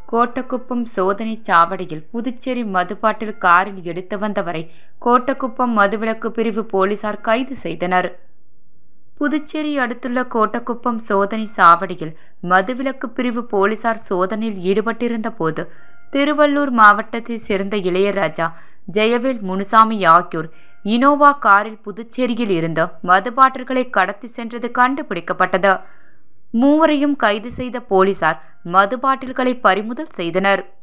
கோட்டக்குப்பம் சோதனைச் சாவடியில் புதுச்சேரி மதுபாட்டில் காரில் எடுத்து வந்தவரை கோட்டக்குப்பம் மதுவிலக்கு பிரிவு போலீசார் கைது செய்தனர் புதுச்சேரி அடுத்துள்ள கோட்டக்குப்பம் சோதனை சாவடியில் மதுவிலக்கு பிரிவு போலீசார் சோதனையில் ஈடுபட்டிருந்த போது திருவள்ளூர் மாவட்டத்தைச் சேர்ந்த இளையராஜா ஜெயவேல் முனுசாமி ஆகியோர் இனோவா காரில் புதுச்சேரியில் இருந்த மது பாட்டில்களை கடத்தி சென்றது கண்டுபிடிக்கப்பட்டது மூவரையும் கைது செய்த போலீசார் மது பாட்டில்களை பறிமுதல் செய்தனர்